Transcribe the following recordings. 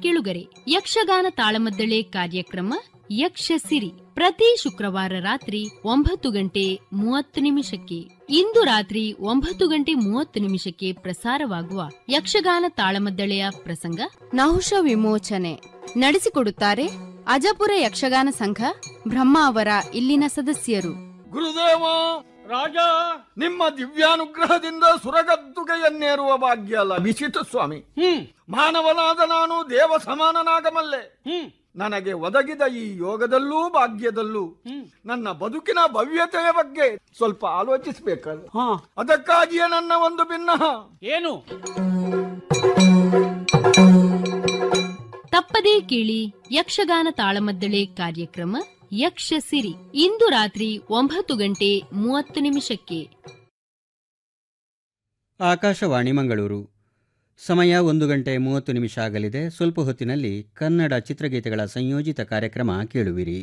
ಕೇಳುಗರೆ ಯಕ್ಷಗಾನ ತಾಳಮದ್ದಳೆ ಕಾರ್ಯಕ್ರಮ ಯಕ್ಷ ಸಿರಿ ಪ್ರತಿ ಶುಕ್ರವಾರ ರಾತ್ರಿ ಒಂಬತ್ತು ಗಂಟೆ ಮೂವತ್ತು ನಿಮಿಷಕ್ಕೆ ಇಂದು ರಾತ್ರಿ ಒಂಬತ್ತು ಗಂಟೆ ಮೂವತ್ತು ನಿಮಿಷಕ್ಕೆ ಪ್ರಸಾರವಾಗುವ ಯಕ್ಷಗಾನ ತಾಳಮದ್ದಳೆಯ ಪ್ರಸಂಗ ನಹುಷ ವಿಮೋಚನೆ ನಡೆಸಿಕೊಡುತ್ತಾರೆ ಅಜಪುರ ಯಕ್ಷಗಾನ ಸಂಘ ಬ್ರಹ್ಮ ಅವರ ಇಲ್ಲಿನ ಸದಸ್ಯರು ಗುರುದೇವ ರಾಜ ನಿಮ್ಮ ದಿವ್ಯಾನುಗ್ರಹದಿಂದ ಸುರಗದ್ದುಗೆಯನ್ನೇರುವ ಭಾಗ್ಯ ಲಭಿಸಿತು ಸ್ವಾಮಿ ಮಾನವನಾದ ನಾನು ದೇವ ಸಮಾನನಾಗಮಲ್ಲೆ ನನಗೆ ಒದಗಿದ ಈ ಯೋಗದಲ್ಲೂ ಭಾಗ್ಯದಲ್ಲೂ ನನ್ನ ಬದುಕಿನ ಭವ್ಯತೆಯ ಬಗ್ಗೆ ಸ್ವಲ್ಪ ಆಲೋಚಿಸಬೇಕಲ್ಲ ಅದಕ್ಕಾಗಿಯೇ ನನ್ನ ಒಂದು ಭಿನ್ನಹ ಏನು ತಪ್ಪದೇ ಕೇಳಿ ಯಕ್ಷಗಾನ ತಾಳಮದ್ದಳೆ ಕಾರ್ಯಕ್ರಮ ಯಕ್ಷ ಸಿರಿ ಇಂದು ರಾತ್ರಿ ಒಂಬತ್ತು ಗಂಟೆ ಮೂವತ್ತು ನಿಮಿಷಕ್ಕೆ ಆಕಾಶವಾಣಿ ಮಂಗಳೂರು ಸಮಯ ಒಂದು ಗಂಟೆ ಮೂವತ್ತು ನಿಮಿಷ ಆಗಲಿದೆ ಸ್ವಲ್ಪ ಹೊತ್ತಿನಲ್ಲಿ ಕನ್ನಡ ಚಿತ್ರಗೀತೆಗಳ ಸಂಯೋಜಿತ ಕಾರ್ಯಕ್ರಮ ಕೇಳುವಿರಿ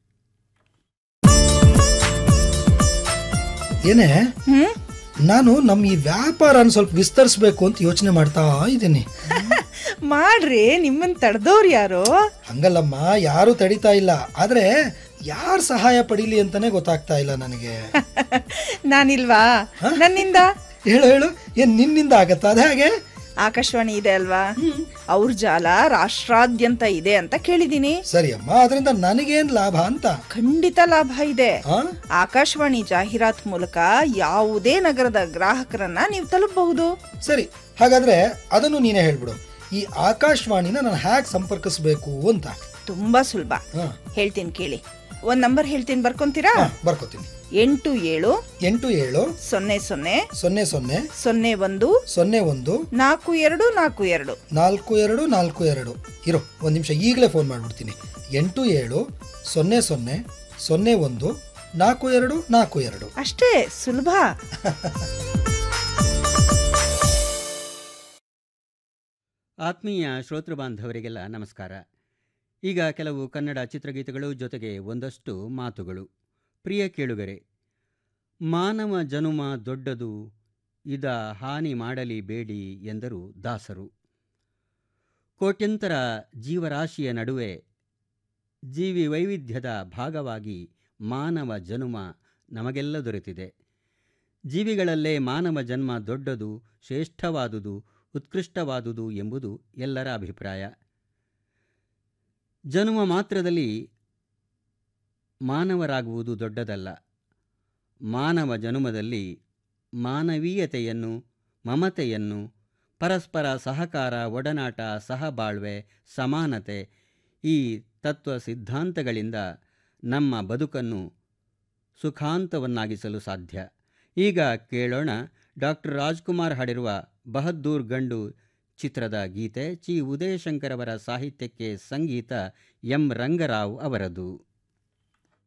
ಏನೇ ನಾನು ನಮ್ಮ ಈ ವ್ಯಾಪಾರನ ಸ್ವಲ್ಪ ವಿಸ್ತರಿಸ್ಬೇಕು ಅಂತ ಯೋಚನೆ ಮಾಡ್ತಾ ಇದ್ದೀನಿ ಮಾಡ್ರಿ ನಿಮ್ಮನ್ ತಡೆದವ್ರು ಯಾರು ಹಂಗಲ್ಲಮ್ಮ ಯಾರು ತಡಿತಾ ಇಲ್ಲ ಆದ್ರೆ ಯಾರ್ ಸಹಾಯ ಪಡೀಲಿ ಅಂತಾನೆ ಗೊತ್ತಾಗ್ತಾ ಇಲ್ಲ ನನಗೆ ನಾನಿಲ್ವಾ ನನ್ನಿಂದ ಹೇಳು ಹೇಳು ಏನ್ ನಿನ್ನಿಂದ ಆಗತ್ತಾ ಅದ ಹಾಗೆ ಆಕಾಶವಾಣಿ ಇದೆ ಅಲ್ವಾ ಅವ್ರ ಜಾಲ ರಾಷ್ಟ್ರಾದ್ಯಂತ ಇದೆ ಅಂತ ಕೇಳಿದೀನಿ ಸರಿ ಅಮ್ಮ ಅದರಿಂದ ನನಗೇನ್ ಲಾಭ ಅಂತ ಖಂಡಿತ ಲಾಭ ಇದೆ ಆ? ಆಕಾಶವಾಣಿ ಜಾಹೀರಾತ್ ಮೂಲಕ ಯಾವುದೇ ನಗರದ ಗ್ರಾಹಕರನ್ನ ನೀವು ತಲುಪಬಹುದು ಸರಿ ಹಾಗಾದ್ರೆ ಅದನ್ನು ನೀನೇ ಹೇಳ್ಬಿಡು ಈ ಆಕಾಶವಾಣಿನ ನಾನು ಹ್ಯಾಕ್ ಸಂಪರ್ಕಿಸ್ಬೇಕು ಅಂತ ತುಂಬಾ ಸುಲಭ ಹಾ. ಹೇಳ್ತೀನಿ ಕೇಳಿ ಒಂದ್ ನಂಬರ್ ಹೇಳ್ತೀನಿ ಬರ್ಕೊಂತೀರಾ ಹಾ, ಬರ್ಕೋತೀನಿ ಎಂಟು ಏಳು ಎಂಟು ಏಳು ಸೊನ್ನೆ ಸೊನ್ನೆ ಸೊನ್ನೆ ಸೊನ್ನೆ ಸೊನ್ನೆ ಒಂದು ಸೊನ್ನೆ ಒಂದು ನಾಲ್ಕು ಎರಡು ನಾಲ್ಕು ಎರಡು ನಾಲ್ಕು ಎರಡು ನಾಲ್ಕು ಎರಡು ಇರೋ ಒಂದು ನಿಮಿಷ ಈಗಲೇ ಫೋನ್ ಮಾಡಿಬಿಡ್ತೀನಿ ಎಂಟು ಏಳು ಸೊನ್ನೆ ಸೊನ್ನೆ ಸೊನ್ನೆ ಒಂದು ನಾಲ್ಕು ಎರಡು ನಾಲ್ಕು ಎರಡು ಅಷ್ಟೇ ಸುಲಭ ಆತ್ಮೀಯ ಶ್ರೋತೃ ಬಾಂಧವರಿಗೆಲ್ಲ ನಮಸ್ಕಾರ ಈಗ ಕೆಲವು ಕನ್ನಡ ಚಿತ್ರಗೀತೆಗಳು ಜೊತೆಗೆ ಒಂದಷ್ಟು ಮಾತುಗಳು ಪ್ರಿಯ ಕೇಳುಗರೆ ಮಾನವ ಜನುಮ ದೊಡ್ಡದು ಇದ ಹಾನಿ ಮಾಡಲಿ ಬೇಡಿ ಎಂದರು ದಾಸರು ಕೋಟ್ಯಂತರ ಜೀವರಾಶಿಯ ನಡುವೆ ಜೀವಿ ವೈವಿಧ್ಯದ ಭಾಗವಾಗಿ ಮಾನವ ಜನುಮ ನಮಗೆಲ್ಲ ದೊರೆತಿದೆ ಜೀವಿಗಳಲ್ಲೇ ಮಾನವ ಜನ್ಮ ದೊಡ್ಡದು ಶ್ರೇಷ್ಠವಾದುದು ಉತ್ಕೃಷ್ಟವಾದುದು ಎಂಬುದು ಎಲ್ಲರ ಅಭಿಪ್ರಾಯ ಜನುಮ ಮಾತ್ರದಲ್ಲಿ ಮಾನವರಾಗುವುದು ದೊಡ್ಡದಲ್ಲ ಮಾನವ ಜನುಮದಲ್ಲಿ ಮಾನವೀಯತೆಯನ್ನು ಮಮತೆಯನ್ನು ಪರಸ್ಪರ ಸಹಕಾರ ಒಡನಾಟ ಸಹಬಾಳ್ವೆ ಸಮಾನತೆ ಈ ತತ್ವ ಸಿದ್ಧಾಂತಗಳಿಂದ ನಮ್ಮ ಬದುಕನ್ನು ಸುಖಾಂತವನ್ನಾಗಿಸಲು ಸಾಧ್ಯ ಈಗ ಕೇಳೋಣ ಡಾಕ್ಟರ್ ರಾಜ್ಕುಮಾರ್ ಹಾಡಿರುವ ಬಹದ್ದೂರ್ ಗಂಡು ಚಿತ್ರದ ಗೀತೆ ಚಿ ಉದಯಶಂಕರ್ ಅವರ ಸಾಹಿತ್ಯಕ್ಕೆ ಸಂಗೀತ ಎಂ ರಂಗರಾವ್ ಅವರದು